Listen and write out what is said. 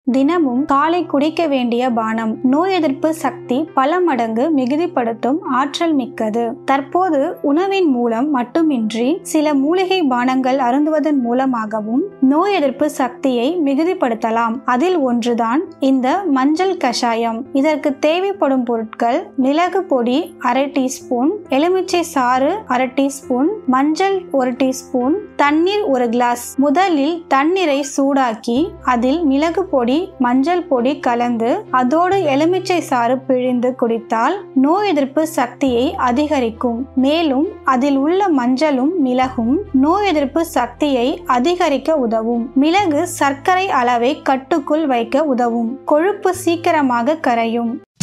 தினமும் காலை குடிக்க வேண்டிய பானம் நோய் எதிர்ப்பு சக்தி பல மடங்கு மிகுதிப்படுத்தும் ஆற்றல் மிக்கது தற்போது உணவின் மூலம் மட்டுமின்றி சில மூலிகை பானங்கள் அருந்துவதன் மூலமாகவும் நோய் எதிர்ப்பு சக்தியை மிகுதிப்படுத்தலாம் அதில் ஒன்றுதான் இந்த மஞ்சள் கஷாயம் இதற்கு தேவைப்படும் பொருட்கள் மிளகு பொடி அரை டீஸ்பூன் எலுமிச்சை சாறு அரை டீஸ்பூன் மஞ்சள் ஒரு டீஸ்பூன் தண்ணீர் ஒரு கிளாஸ் முதலில் தண்ணீரை சூடாக்கி அதில் மிளகு பொடி மஞ்சள் பொடி கலந்து அதோடு எலுமிச்சை சாறு பிழிந்து குடித்தால் நோய் எதிர்ப்பு சக்தியை அதிகரிக்கும் மேலும் அதில் உள்ள மஞ்சளும் மிளகும் நோய் எதிர்ப்பு சக்தியை அதிகரிக்க உதவும் மிளகு சர்க்கரை அளவை கட்டுக்குள் வைக்க உதவும் கொழுப்பு சீக்கிரமாக கரையும்